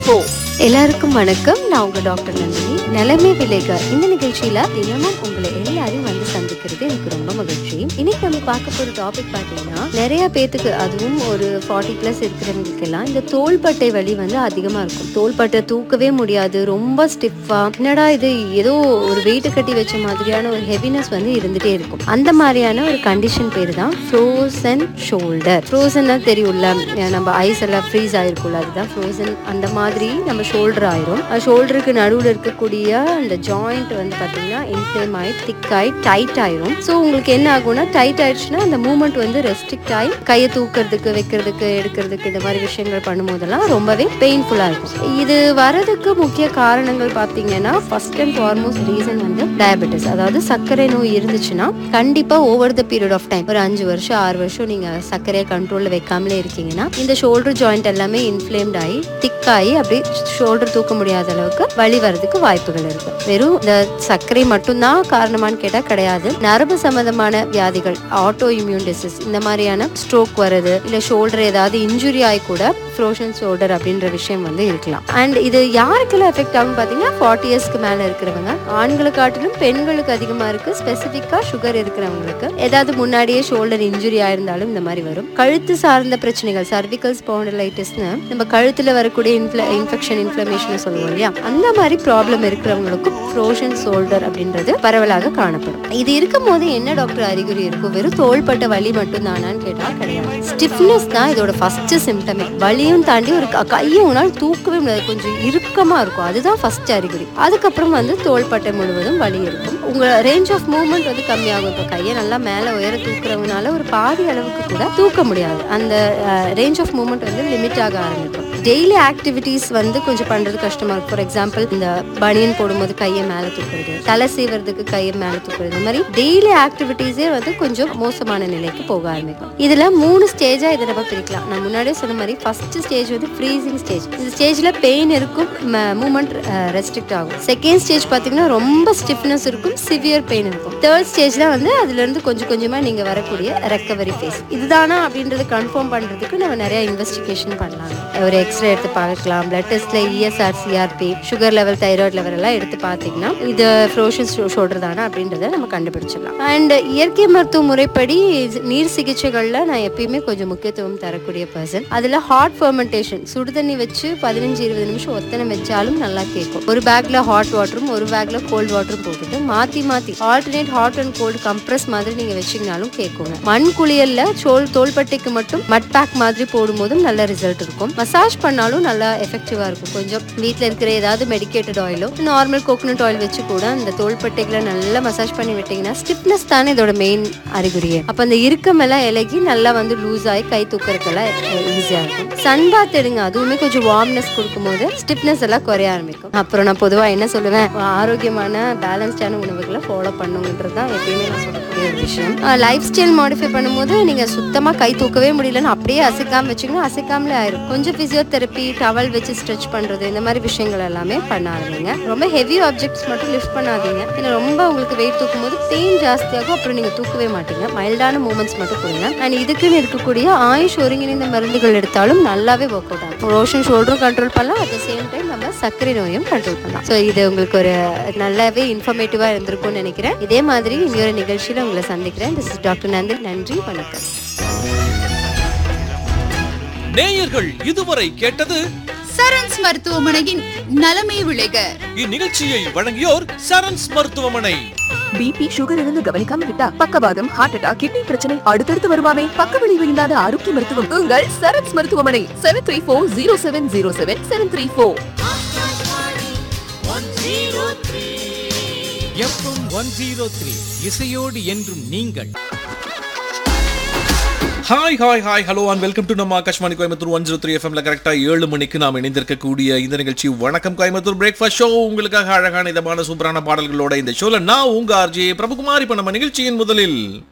எல்லாருக்கும் வணக்கம் நான் உங்க டாக்டர் நந்தினி நிலைமை விலேக இந்த நிகழ்ச்சியில தினமும் உங்களை எல்லாரையும் வந்து சந்திக்கிறது எனக்கு ரொம்ப மகிழ்ச்சி இன்னைக்கு நம்ம பார்க்க போற டாபிக் பாத்தீங்கன்னா நிறைய பேத்துக்கு அதுவும் ஒரு ஃபார்ட்டி பிளஸ் இருக்கிறவங்களுக்கு எல்லாம் இந்த தோள்பட்டை வலி வந்து அதிகமா இருக்கும் தோள்பட்டை தூக்கவே முடியாது ரொம்ப ஸ்டிஃபா என்னடா இது ஏதோ ஒரு வெயிட் கட்டி வச்ச மாதிரியான ஒரு ஹெவினஸ் வந்து இருந்துட்டே இருக்கும் அந்த மாதிரியான ஒரு கண்டிஷன் பேர் தான் ஃப்ரோசன் ஷோல்டர் ஃப்ரோசன்னா தெரியும்ல அஹ் நம்ம ஐஸ் எல்லாம் ஃப்ரீஸ் ஆயிருக்கும்ல அதுதான் ஃப்ரோசன் அந்த மாதிரி நம்ம ஷோல்டர் ஆயிரும் ஷோல்டருக்கு நடுவில் இருக்கக்கூடிய அந்த ஜாயிண்ட் வந்து பார்த்தீங்கன்னா இன்ஃப்ளேம் ஆகி திக் ஆகி டைட் ஆயிரும் ஸோ உங்களுக்கு என்ன ஆகும்னா டைட் ஆயிடுச்சுன்னா அந்த மூமெண்ட் வந்து ரெஸ்ட்ரிக்ட் ஆகி கையை தூக்கிறதுக்கு வைக்கிறதுக்கு எடுக்கிறதுக்கு இந்த மாதிரி விஷயங்கள் பண்ணும்போதெல்லாம் ரொம்பவே பெயின்ஃபுல்லாக இருக்கும் இது வரதுக்கு முக்கிய காரணங்கள் பார்த்தீங்கன்னா ஃபர்ஸ்ட் அண்ட் ஃபார்மோஸ்ட் ரீசன் வந்து டயபெட்டிஸ் அதாவது சர்க்கரை நோய் இருந்துச்சுன்னா கண்டிப்பாக over the period of time ஒரு அஞ்சு வருஷம் ஆறு வருஷம் நீங்கள் சர்க்கரையை கண்ட்ரோலில் வைக்காமலே இருக்கீங்கன்னா இந்த ஷோல்டர் ஜாயிண்ட் எல்லாமே இன்ஃப்ளேம்ட் ஆகி திக் ஆகி அப்படியே ஷோல்டர் தூக்க முடியாத அளவுக்கு வலி வரதுக்கு வாய்ப்புகள் இருக்கு வெறும் இந்த சர்க்கரை மட்டும்தான் காரணமான்னு கேட்டால் கிடையாது நரம்பு சம்பந்தமான வியாதிகள் ஆட்டோ இம்யூன் டிசீஸ் இந்த மாதிரியான ஸ்ட்ரோக் வருது இல்ல ஷோல்டர் ஏதாவது இன்ஜுரி ஆகி கூட ஃப்ரோஷன் ஷோல்டர் அப்படின்ற விஷயம் வந்து இருக்கலாம் அண்ட் இது யாருக்கெல்லாம் எஃபெக்ட் ஆகும் பார்த்தீங்கன்னா ஃபார்ட்டி இயர்ஸ்க்கு மேலே இருக்கிறவங்க ஆண்களை காட்டிலும் பெண்களுக்கு அதிகமாக இருக்கு ஸ்பெசிஃபிக்காக சுகர் இருக்கிறவங்களுக்கு ஏதாவது முன்னாடியே ஷோல்டர் இன்ஜுரி ஆயிருந்தாலும் இந்த மாதிரி வரும் கழுத்து சார்ந்த பிரச்சனைகள் சர்விக்கல் ஸ்பாண்டிலைட்டிஸ்னு நம்ம கழுத்துல வரக்கூடிய இன்ஃப்ள இன்ஃபெக்ஷன் இன்ஃப்ளமேஷன் சொல்லுவோம் இல்லையா அந்த மாதிரி ப்ராப்ளம் இருக்கிறவங்களுக்கும் ஃப்ரோஷன் ஷோல்டர் அப்படின்றது பரவலாக காணப்படும் இது இருக்கும் போது என்ன டாக்டர் அறிகுறி இருக்கும் வெறும் தோள்பட்ட வலி மட்டும் தானான்னு கேட்டா கிடையாது ஸ்டிஃப்னஸ் தான் இதோட ஃபர்ஸ்ட் சிம்டமே வலியும் தாண்டி ஒரு க- கையை உங்களால் தூக்கவே முடியாது கொஞ்சம் இறுக்கமா இருக்கும் அதுதான் ஃபர்ஸ்ட் அறிகுறி அதுக்கப்புறம் வந்து தோள்பட்டை முழுவதும் வலி இருக்கும் உங்க ரேஞ்ச் ஆஃப் மூவ்மெண்ட் வந்து கம்மியாகும் இப்போ கையை நல்லா மேலே உயர தூக்குறவங்கனால ஒரு பாதி அளவுக்கு கூட தூக்க முடியாது அந்த ரேஞ்ச் ஆஃப் மூவ்மெண்ட் வந்து லிமிட் ஆக ஆரம்பிக்கும் டெய்லி ஆக்டிவிட்டீஸ் வந்து கொஞ்சம் பண்றது கஷ்டமா இருக்கும் ஃபார் எக்ஸாம்பிள் இந்த பனியன் போடும்போது கையை மேலே தூக்குறது தலை சீவறதுக்கு கையை மேலே தூக்குறது இந்த மாதிரி டெய்லி ஆக்டிவிட்டீஸே வந்து கொஞ்சம் மோசமான நிலைக்கு போக ஆரம்பிக்கும் இதுல மூணு ஸ்டேஜா இதை நம்ம பிரிக்கலாம் நான் முன்னாடியே சொன்ன மாதிரி ஃபர்ஸ்ட் ஸ்டேஜ் வந்து ஃப்ரீசிங் ஸ்டேஜ் இந்த ஸ்டேஜ்ல பெயின் இருக்கும் மூமெண்ட் ரெஸ்ட்ரிக்ட் ஆகும் செகண்ட் ஸ்டேஜ் பாத்தீங்கன்னா ரொம்ப ஸ்டிஃப்னஸ் இருக்கும் சிவியர் பெயின் இருக்கும் தேர்ட் ஸ்டேஜ்ல வந்து அதுல இருந்து கொஞ்சம் கொஞ்சமா நீங்க வரக்கூடிய ரெக்கவரி ஃபேஸ் இதுதானா அப்படின்றது கன்ஃபார்ம் பண்றதுக்கு நம்ம நிறைய இன்வெஸ்டிகேஷன் பண்ணலாம் ஒரு எக்ஸ்ரே எடுத்து பார்க்கலாம் பிளட் டெஸ்ட்ல ESR CRP sugar level thyroid level எல்லாம் எடுத்து பார்த்தீங்கன்னா இது ஃப்ரோஷன் ஷோல்டர் தானா அப்படின்றத நம்ம கண்டுபிடிச்சிடலாம் அண்ட் இயற்கை மருத்துவ முறைப்படி நீர் சிகிச்சைகள்ல நான் எப்பயுமே கொஞ்சம் முக்கியத்துவம் தரக்கூடிய பர்சன் அதுல ஹாட் ஃபர்மெண்டேஷன் சுடு தண்ணி வச்சு பதினஞ்சு இருபது நிமிஷம் ஒத்தனை வச்சாலும் நல்லா கேட்கும் ஒரு பேக்ல ஹாட் வாட்டரும் ஒரு பேக்ல கோல்ட் வாட்டரும் போட்டுட்டு மாத்தி மாத்தி alternate hot and cold compress மாதிரி நீங்க வச்சீங்கனாலும் கேட்குங்க மண் குளியல்ல சோல் தோள்பட்டைக்கு மட்டும் மட் பேக் மாதிரி போடும்போதும் நல்ல ரிசல்ட் இருக்கும் மசாஜ் பண்ணாலும் நல்லா எஃபெக்டிவா இருக்கும் கொஞ்சம் வீட்ல இருக்கிற ஏதாவது மெடிக்கேட்டட் ஆயிலோ நார்மல் கோகனட் ஆயில் வச்சு கூட அந்த தோள்பட்டைகளை நல்லா மசாஜ் பண்ணி விட்டீங்கன்னா ஸ்டிப்னஸ் தானே இதோட மெயின் அறிகுறியே அப்ப அந்த இறுக்கம் எல்லாம் இலகி நல்லா வந்து லூஸ் ஆகி கை தூக்கறதுக்கெல்லாம் ஈஸியா இருக்கும் சன் பாத் எடுங்க அதுவுமே கொஞ்சம் வார்ம்னஸ் கொடுக்கும்போது ஸ்டிப்னஸ் எல்லாம் குறைய ஆரம்பிக்கும் அப்புறம் நான் பொதுவா என்ன சொல்லுவேன் ஆரோக்கியமான பேலன்ஸ்டான உணவுகளை ஃபாலோ பண்ணுங்கிறது தான் எப்பயுமே நான் சொல்லக்கூடிய ஒரு விஷயம் லைஃப் ஸ்டைல் மாடிஃபை பண்ணும்போது நீங்க சுத்தமா கை தூக்கவே முடியலன்னு அப்படியே அசைக்காம வச்சுக்கணும் அசைக்காமலே ஆயிரும் கொஞ்சம் பிசியோதெரப்பி டவல் வச்சு ஸ்ட்ரெச் பண்றது இந்த மாதிரி விஷயங்கள் எல்லாமே பண்ண ஆரம்பிங்க ரொம்ப ஹெவி ஆப்ஜெக்ட்ஸ் மட்டும் லிஃப்ட் பண்ணாதீங்க ஏன்னா ரொம்ப உங்களுக்கு வெயிட் தூக்கும் போது பெயின் ஜாஸ்தியாகும் அப்புறம் நீங்க தூக்கவே மாட்டீங்க மைல்டான மூமெண்ட்ஸ் மட்டும் கொடுங்க அண்ட் இதுக்குன்னு இருக்கக்கூடிய ஆயுஷ் ஒருங்கிணைந்த மருந்துகள் எடுத்தாலும் நல்லாவே ஒர்க் அவுட் ஆகும் ரோஷன் ஷோல்டரும் கண்ட்ரோல் பண்ணலாம் அட் த சேம் டைம் நம்ம சர்க்கரை நோயும் கண்ட்ரோல் பண்ணலாம் ஸோ இது உங்களுக்கு ஒரு நல்லாவே இன்ஃபர்மேட்டிவா இருந்திருக்கும்னு நினைக்கிறேன் இதே மாதிரி இன்னொரு நிகழ்ச்சியில உங்களை சந்திக்கிறேன் திஸ் இஸ் டாக்டர் நந்தன் நன்றி வணக்கம் நேயர்கள் இதுவரை கேட்டது சரண்ஸ் மருத்துவமனையின் நலமே விளைக இந்நிகழ்ச்சியை வழங்கியோர் சரண்ஸ் மருத்துவமனை பிபி சுகர் இருந்து கவனிக்காம விட்டா பக்கவாதம் ஹார்ட் அட்டாக் கிட்னி பிரச்சனை அடுத்தடுத்து வருமாமே பக்க விளைவு இல்லாத ஆரோக்கிய மருத்துவம் உங்கள் சரத்ஸ் மருத்துவமனை seven three four zero seven zero seven seven three four FM one zero three இசையோடு என்றும் நீங்கள் hi hi hi hello and welcome to நம்ம Akashvani Coimbatore one zero three எஃப்எம்ல கரெக்டாக ஏழு மணிக்கு நாம் இணைந்திருக்கக்கூடிய இந்த நிகழ்ச்சி வணக்கம் கோயம்புத்தூர் பிரேக்ஃபாஸ்ட் ஷோ உங்களுக்காக அழகான இதமான சூப்பரான பாடல்களோட இந்த ஷோல நான் உங்க ஆர்ஜி பிரபுகுமார் இப்போ நம்ம நிகழ்ச்சியின் முதலில்